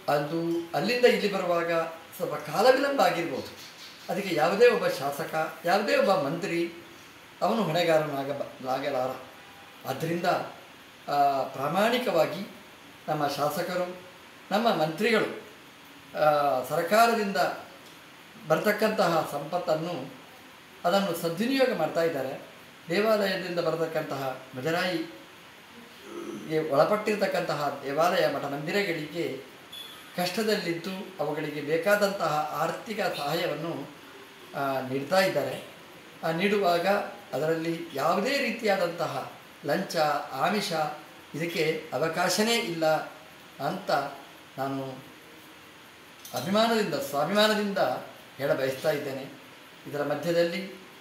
ಅದು ಅಲ್ಲಿಂದ ಇಲ್ಲಿ ಬರುವಾಗ ಸ್ವಲ್ಪ ಕಾಲ ವಿಳಂಬ ಆಗಿರ್ಬೋದು ಅದಕ್ಕೆ ಯಾವುದೇ ಒಬ್ಬ ಶಾಸಕ ಯಾವುದೇ ಒಬ್ಬ ಮಂತ್ರಿ ಅವನು ಹೊಣೆಗಾರನಾಗ ಆಗಲಾರ ಆದ್ದರಿಂದ ಆ, ಪ್ರಾಮಾಣಿಕವಾಗಿ ನಮ್ಮ ಶಾಸಕರು ನಮ್ಮ ಮಂತ್ರಿಗಳು ಆ, ಸರ್ಕಾರದಿಂದ ಬರ್ತಕ್ಕಂತಹ ಸಂಪತ್ತನ್ನು ಅದನ್ನು ಸದ್ವಿನಿಯೋಗ ಮಾಡ್ತಾ ಇದ್ದಾರೆ ದೇವಾಲಯದಿಂದ ಬರತಕ್ಕಂತಹ ಮುಜರಾಯಿಗೆ ಒಳಪಟ್ಟಿರ್ತಕ್ಕಂತಹ ದೇವಾಲಯ ಮಠ ಮಂದಿರಗಳಿಗೆ ಕಷ್ಟದಲ್ಲಿದ್ದು ಅವುಗಳಿಗೆ ಬೇಕಾದಂತಹ ಆರ್ಥಿಕ ಸಹಾಯವನ್ನು ಆ, ನೀಡ್ತಾ ಇದ್ದಾರೆ ಆ, ನೀಡುವಾಗ ಅದರಲ್ಲಿ ಯಾವುದೇ ರೀತಿಯಾದಂತಹ ಲಂಚ ಆಮಿಷ ಇದಕ್ಕೆ ಅವಕಾಶನೇ ಇಲ್ಲ ಅಂತ ನಾನು ಅಭಿಮಾನದಿಂದ ಸ್ವಾಭಿಮಾನದಿಂದ ಹೇಳ ಬಯಸ್ತಾ ಇದ್ದೇನೆ ಇದರ ಮಧ್ಯದಲ್ಲಿ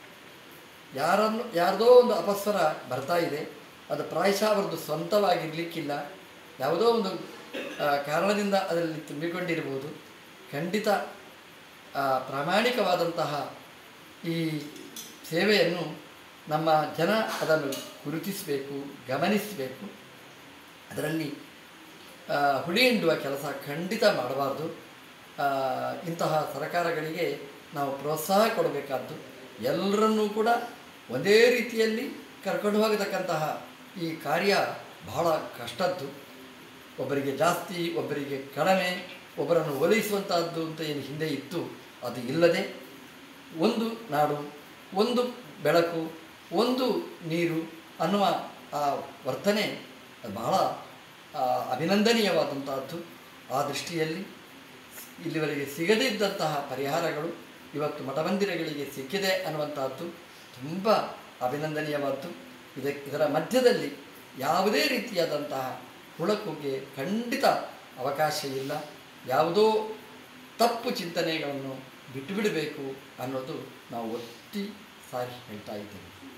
ಯಾರನ್ನು ಯಾರದೋ ಒಂದು ಅಪಸ್ವರ ಬರ್ತಾ ಇದೆ ಅದು ಪ್ರಾಯಶಃ ಅವರದ್ದು ಸ್ವಂತವಾಗಿರಲಿಕ್ಕಿಲ್ಲ ಯಾವುದೋ ಒಂದು ಆ, ಕಾರಣದಿಂದ ಅದರಲ್ಲಿ ತುಂಬಿಕೊಂಡಿರ್ಬೋದು ಖಂಡಿತ ಆ, ಪ್ರಾಮಾಣಿಕವಾದಂತಹ ಈ ಸೇವೆಯನ್ನು ನಮ್ಮ ಜನ ಅದನ್ನು ಗುರುತಿಸಬೇಕು ಗಮನಿಸಬೇಕು ಅದರಲ್ಲಿ ಆ, ಹುಳಿ ಹಿಂಡುವ ಕೆಲಸ ಖಂಡಿತ ಮಾಡಬಾರ್ದು ಆ, ಇಂತಹ ಸರ್ಕಾರಗಳಿಗೆ ನಾವು ಪ್ರೋತ್ಸಾಹ ಕೊಡಬೇಕಾದ್ದು ಎಲ್ಲರನ್ನೂ ಕೂಡ ಒಂದೇ ರೀತಿಯಲ್ಲಿ ಕರ್ಕೊಂಡು ಹೋಗತಕ್ಕಂತಹ ಈ ಕಾರ್ಯ ಬಹಳ ಕಷ್ಟದ್ದು ಒಬ್ಬರಿಗೆ ಜಾಸ್ತಿ ಒಬ್ಬರಿಗೆ ಕಡಿಮೆ ಒಬ್ಬರನ್ನು ಒಲೈಸುವಂತಹದ್ದು ಅಂತ ಏನು ಹಿಂದೆ ಇತ್ತು ಅದು ಇಲ್ಲದೆ ಒಂದು ನಾಡು ಒಂದು ಬೆಳಕು ಒಂದು ನೀರು ಅನ್ನುವ ಆ ವರ್ತನೆ ಅದು ಬಹಳ ಆ, ಅಭಿನಂದನೀಯವಾದಂತಹದ್ದು ಆ ದೃಷ್ಟಿಯಲ್ಲಿ ಇಲ್ಲಿವರೆಗೆ ಸಿಗದೇ ಇದ್ದಂತಹ ಪರಿಹಾರಗಳು ಇವತ್ತು ಮಠಮಂದಿರಗಳಿಗೆ ಸಿಕ್ಕಿದೆ ಅನ್ನುವಂತಹದ್ದು ತುಂಬ ಅಭಿನಂದನೀಯವಾದ್ದು ಇದಕ್ಕೆ ಇದರ ಮಧ್ಯದಲ್ಲಿ ಯಾವುದೇ ರೀತಿಯಾದಂತಹ ಹುಳಕುಗೆ ಖಂಡಿತ ಅವಕಾಶ ಇಲ್ಲ ಯಾವುದೋ ತಪ್ಪು ಚಿಂತನೆಗಳನ್ನು ಬಿಟ್ಟು ಬಿಡಬೇಕು ಅನ್ನೋದು ನಾವು ಒತ್ತಿ ಸಾರಿ ಹೇಳ್ತಾ ಇದ್ದೇವೆ